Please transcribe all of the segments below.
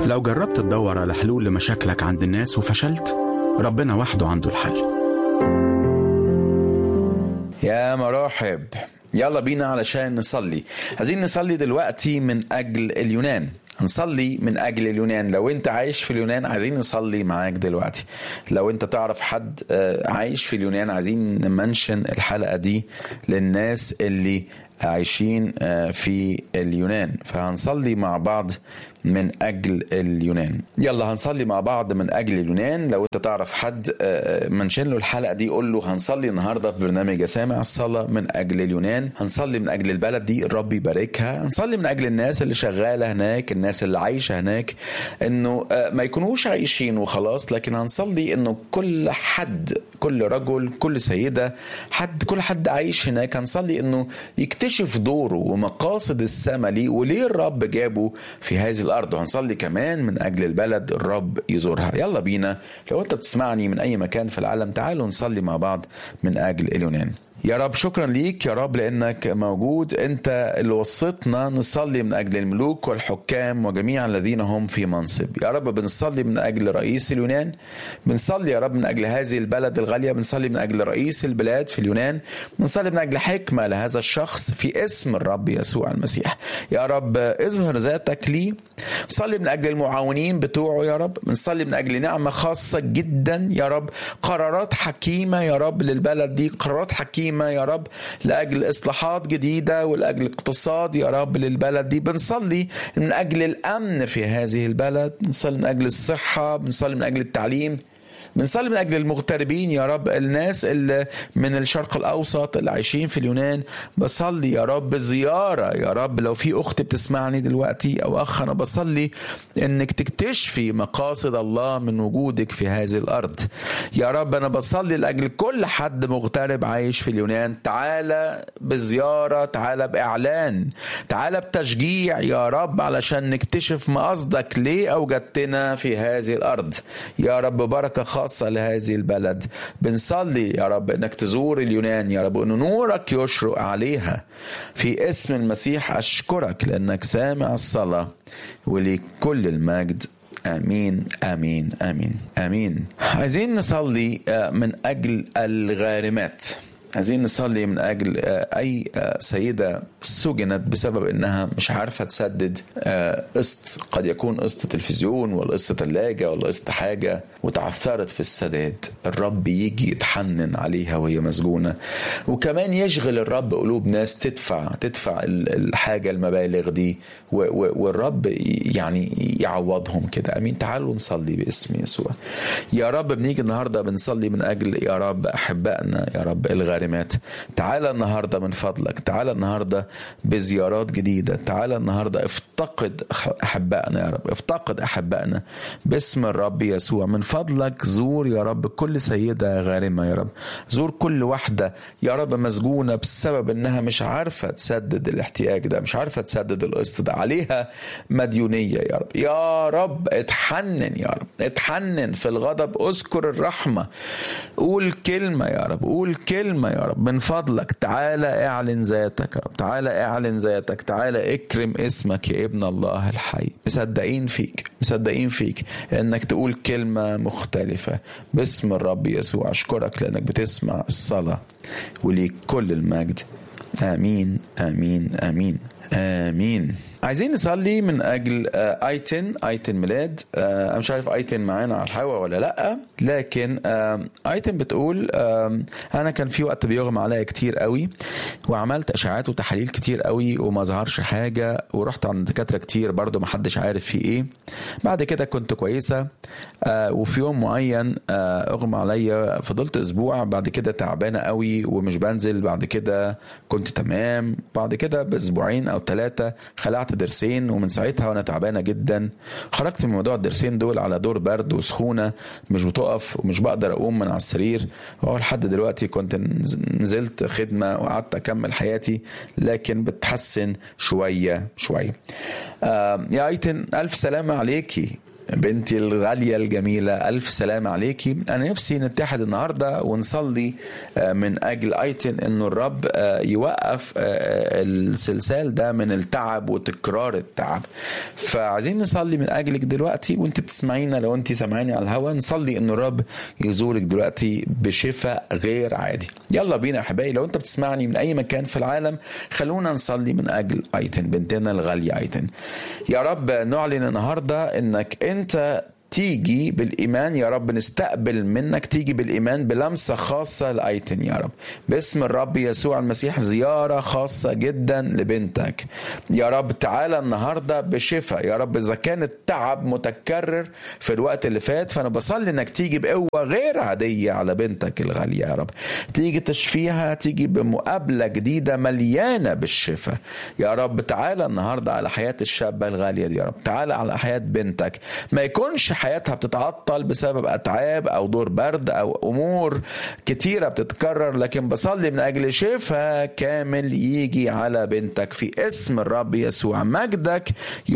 لو جربت تدور على حلول لمشاكلك عند الناس وفشلت ربنا وحده عنده الحل يا مراحب يلا بينا علشان نصلي عايزين نصلي دلوقتي من أجل اليونان هنصلي من أجل اليونان لو أنت عايش في اليونان عايزين نصلي معاك دلوقتي لو أنت تعرف حد آه، عايش في اليونان عايزين نمنشن الحلقة دي للناس اللي عايشين آه، في اليونان فهنصلي مع بعض من أجل اليونان يلا هنصلي مع بعض من أجل اليونان لو أنت تعرف حد آه، منشن له الحلقة دي قول له هنصلي النهاردة في برنامج سامع الصلاة من أجل اليونان هنصلي من أجل البلد دي الرب يباركها هنصلي من أجل الناس اللي شغالة هناك الناس اللي عايشة هناك إنه آه، ما يكونوش عايشين وخلاص لكن هنصلي إنه كل حد كل رجل كل سيدة حد كل حد عايش هناك هنصلي إنه يكتشف دوره ومقاصد السما ليه وليه الرب جابه في هذه الارض وهنصلي كمان من اجل البلد الرب يزورها يلا بينا لو انت بتسمعني من اي مكان في العالم تعالوا نصلي مع بعض من اجل اليونان يا رب شكرا ليك يا رب لانك موجود انت اللي وصيتنا نصلي من اجل الملوك والحكام وجميع الذين هم في منصب يا رب بنصلي من اجل رئيس اليونان بنصلي يا رب من اجل هذه البلد الغاليه بنصلي من اجل رئيس البلاد في اليونان بنصلي من اجل حكمه لهذا الشخص في اسم الرب يسوع المسيح يا رب اظهر ذاتك لي بنصلي من اجل المعاونين بتوعه يا رب بنصلي من اجل نعمه خاصه جدا يا رب قرارات حكيمه يا رب للبلد دي قرارات حكيمه يا رب لاجل اصلاحات جديده ولاجل اقتصاد يا رب للبلد دي بنصلي من اجل الامن في هذه البلد بنصلي من اجل الصحه بنصلي من اجل التعليم بنصلي من اجل المغتربين يا رب الناس اللي من الشرق الاوسط اللي عايشين في اليونان بصلي يا رب زياره يا رب لو في اخت بتسمعني دلوقتي او اخ انا بصلي انك تكتشفي مقاصد الله من وجودك في هذه الارض يا رب انا بصلي لاجل كل حد مغترب عايش في اليونان تعالى بزياره تعالى باعلان تعالى بتشجيع يا رب علشان نكتشف ما قصدك ليه اوجدتنا في هذه الارض يا رب بركه خاصه لهذه البلد بنصلي يا رب انك تزور اليونان يا رب ان نورك يشرق عليها في اسم المسيح اشكرك لانك سامع الصلاه ولكل المجد امين امين امين امين عايزين نصلي آه، من اجل الغارمات عايزين نصلي من اجل آه، اي آه، سيده سجنت بسبب انها مش عارفه تسدد آه، قسط قد يكون قسط تلفزيون ولا قسط ثلاجه ولا قسط حاجه وتعثرت في السداد الرب يجي يتحنن عليها وهي مسجونه وكمان يشغل الرب قلوب ناس تدفع تدفع ال- الحاجه المبالغ دي و- و- والرب يعني يعوضهم كده امين تعالوا نصلي باسم يسوع يا رب بنيجي النهارده بنصلي من اجل يا رب احبائنا يا رب الغارمات تعالى النهارده من فضلك تعالى النهارده بزيارات جديده تعالى النهارده افتقد احبائنا يا رب افتقد احبائنا باسم الرب يسوع من فضلك زور يا رب كل سيده غارمه يا رب زور كل واحده يا رب مسجونه بسبب انها مش عارفه تسدد الاحتياج ده مش عارفه تسدد القسط ده عليها مديونيه يا رب يا رب اتحنن يا رب اتحنن في الغضب اذكر الرحمه قول كلمه يا رب قول كلمه يا رب من فضلك تعالى اعلن ذاتك يا رب تعالى اعلن ذاتك تعالى اكرم اسمك يا ابن الله الحي مصدقين فيك مصدقين فيك انك تقول كلمه مختلفه باسم الرب يسوع اشكرك لانك بتسمع الصلاه وليك كل المجد امين امين امين امين عايزين نصلي من اجل آه، ايتن ايتن ميلاد آه، انا مش عارف ايتن معانا على الهوا ولا لا لكن آه، ايتن بتقول آه، انا كان في وقت بيغمى عليا كتير قوي وعملت اشعاعات وتحاليل كتير قوي وما ظهرش حاجه ورحت عند دكاتره كتير برضو ما حدش عارف في ايه بعد كده كنت كويسه آه، وفي يوم معين آه، اغمى عليا فضلت اسبوع بعد كده تعبانه قوي ومش بنزل بعد كده كنت تمام بعد كده باسبوعين او ثلاثه خلعت ضرسين ومن ساعتها وانا تعبانه جدا خرجت من موضوع الضرسين دول على دور برد وسخونه مش بتقف ومش بقدر اقوم من على السرير وهو لحد دلوقتي كنت نز- نزلت خدمه وقعدت اكمل حياتي لكن بتحسن شويه شويه آه يا ايتن الف سلامه عليكي بنتي الغالية الجميلة ألف سلام عليكي أنا نفسي نتحد النهاردة ونصلي من أجل أيتن أنه الرب يوقف السلسال ده من التعب وتكرار التعب فعايزين نصلي من أجلك دلوقتي وانت بتسمعينا لو انت سامعيني على الهواء نصلي أنه الرب يزورك دلوقتي بشفاء غير عادي يلا بينا يا أحبائي لو انت بتسمعني من أي مكان في العالم خلونا نصلي من أجل أيتن بنتنا الغالية أيتن يا رب نعلن النهاردة أنك انت تيجي بالايمان يا رب نستقبل منك تيجي بالايمان بلمسه خاصه لايتن يا رب باسم الرب يسوع المسيح زياره خاصه جدا لبنتك يا رب تعالى النهارده بشفاء يا رب اذا كان التعب متكرر في الوقت اللي فات فانا بصلي انك تيجي بقوه غير عاديه على بنتك الغاليه يا رب تيجي تشفيها تيجي بمقابله جديده مليانه بالشفاء يا رب تعالى النهارده على حياه الشابه الغاليه دي يا رب تعالى على حياه بنتك ما يكونش حياتها بتتعطل بسبب اتعاب او دور برد او امور كتيره بتتكرر لكن بصلي من اجل شفاء كامل يجي على بنتك في اسم الرب يسوع مجدك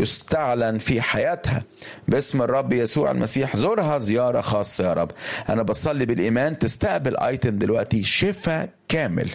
يستعلن في حياتها باسم الرب يسوع المسيح زورها زياره خاصه يا رب انا بصلي بالايمان تستقبل ايتن دلوقتي شفاء كامل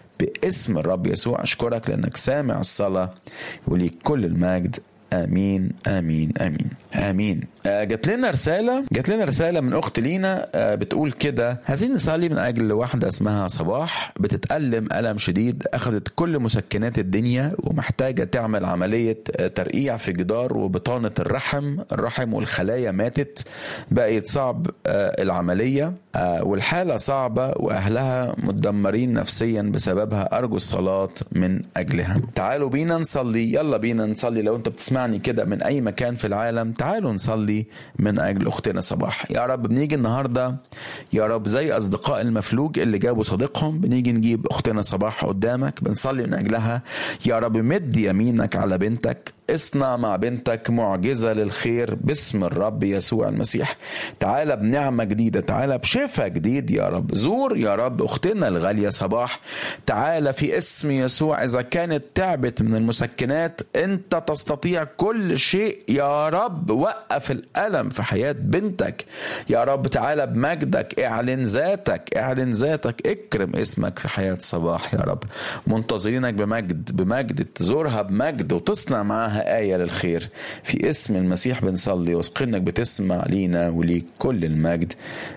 باسم الرب يسوع اشكرك لانك سامع الصلاه وليك كل المجد امين امين امين امين آه جات لنا رساله جات لنا رساله من اخت لينا آه بتقول كده عايزين نصلي من اجل واحده اسمها صباح بتتالم الم شديد اخذت كل مسكنات الدنيا ومحتاجه تعمل عمليه آه ترقيع في جدار وبطانه الرحم الرحم والخلايا ماتت بقت صعب العمليه والحاله صعبه واهلها متدمرين نفسيا بسببها ارجو الصلاه من اجلها تعالوا بينا نصلي يلا بينا نصلي لو انت بتسمعني كده من اي مكان في العالم تعالوا نصلي من اجل اختنا صباح يا رب بنيجي النهارده يا رب زي اصدقاء المفلوج اللي جابوا صديقهم بنيجي نجيب اختنا صباح قدامك بنصلي من اجلها يا رب مد يمينك على بنتك اصنع مع بنتك معجزة للخير باسم الرب يسوع المسيح تعالى بنعمة جديدة تعالى بشفاء جديد يا رب زور يا رب أختنا الغالية صباح تعالى في اسم يسوع إذا كانت تعبت من المسكنات أنت تستطيع كل شيء يا رب وقف الألم في حياة بنتك يا رب تعالى بمجدك اعلن ذاتك اعلن ذاتك اكرم اسمك في حياة صباح يا رب منتظرينك بمجد بمجد تزورها بمجد وتصنع معاها معاها آية للخير في اسم المسيح بنصلي واثقين انك بتسمع لينا وليك كل المجد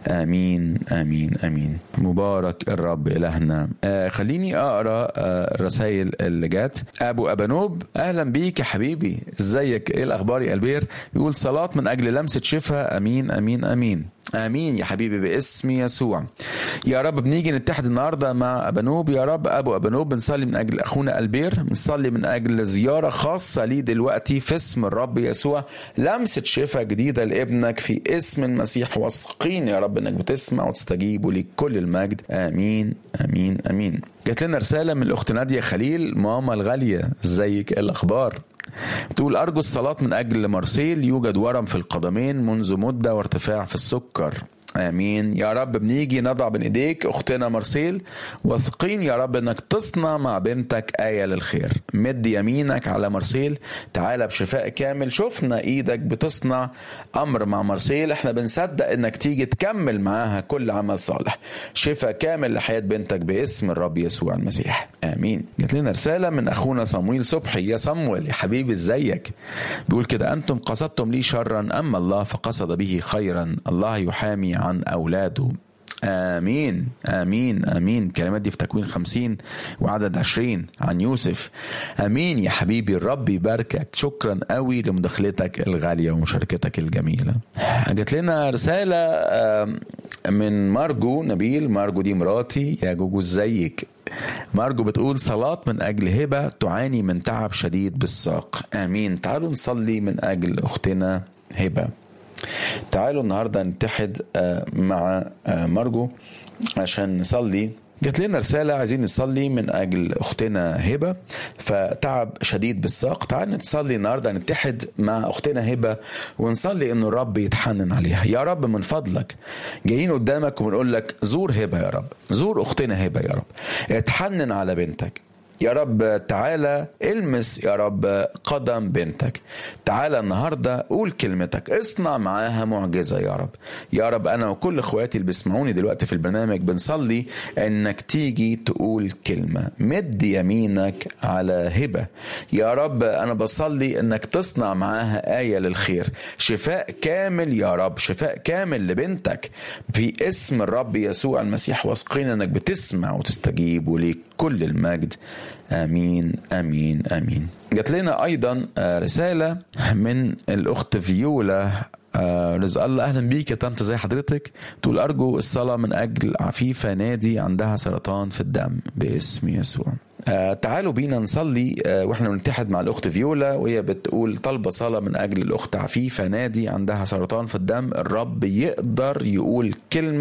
آمين آمين آمين مبارك الرب إلهنا آه خليني أقرأ آه الرسائل اللي جات أبو أبانوب أهلا بيك يا حبيبي ازيك إيه الأخبار يا ألبير يقول صلاة من أجل لمسة شفاء أمين أمين أمين امين يا حبيبي باسم يسوع يا رب بنيجي نتحد النهارده مع ابانوب يا رب ابو ابانوب بنصلي من اجل اخونا البير بنصلي من اجل زياره خاصه ليه دلوقتي في اسم الرب يسوع لمسه شفاء جديده لابنك في اسم المسيح واثقين يا رب انك بتسمع وتستجيب وليك كل المجد امين امين امين جات لنا رساله من الاخت ناديه خليل ماما الغاليه ازيك ايه الاخبار بتقول أرجو الصلاة من أجل مارسيل يوجد ورم في القدمين منذ مدة وارتفاع في السكر امين يا رب بنيجي نضع بين ايديك اختنا مارسيل واثقين يا رب انك تصنع مع بنتك ايه للخير مد يمينك على مارسيل تعالى بشفاء كامل شفنا ايدك بتصنع امر مع مارسيل احنا بنصدق انك تيجي تكمل معاها كل عمل صالح شفاء كامل لحياه بنتك باسم الرب يسوع المسيح امين جات لنا رساله من اخونا صمويل صبحي يا صمويل يا حبيبي ازيك بيقول كده انتم قصدتم لي شرا اما الله فقصد به خيرا الله يحامي عن أولاده آمين آمين آمين الكلمات دي في تكوين خمسين وعدد عشرين عن يوسف آمين يا حبيبي الرب يباركك شكرا قوي لمداخلتك الغالية ومشاركتك الجميلة جات لنا رسالة من مارجو نبيل مارجو دي مراتي يا جوجو ازيك مارجو بتقول صلاة من أجل هبة تعاني من تعب شديد بالساق آمين تعالوا نصلي من أجل أختنا هبة تعالوا النهاردة نتحد مع مارجو عشان نصلي جات لنا رسالة عايزين نصلي من أجل أختنا هبة فتعب شديد بالساق تعال نصلي النهاردة نتحد مع أختنا هبة ونصلي إنه الرب يتحنن عليها يا رب من فضلك جايين قدامك وبنقول لك زور هبة يا رب زور أختنا هبة يا رب اتحنن على بنتك يا رب تعالى المس يا رب قدم بنتك تعالى النهاردة قول كلمتك اصنع معاها معجزة يا رب يا رب أنا وكل اخواتي اللي بيسمعوني دلوقتي في البرنامج بنصلي انك تيجي تقول كلمة مد يمينك على هبة يا رب أنا بصلي انك تصنع معاها آية للخير شفاء كامل يا رب شفاء كامل لبنتك في اسم الرب يسوع المسيح واثقين انك بتسمع وتستجيب وليك كل المجد امين امين امين جات لنا ايضا رساله من الاخت فيولا رزق الله اهلا بيك يا طنط زي حضرتك تقول ارجو الصلاه من اجل عفيفه نادي عندها سرطان في الدم باسم يسوع آه تعالوا بينا نصلي آه واحنا بنتحد مع الاخت فيولا وهي بتقول طالبه صلاه من اجل الاخت عفيفه نادي عندها سرطان في الدم الرب يقدر يقول كلمه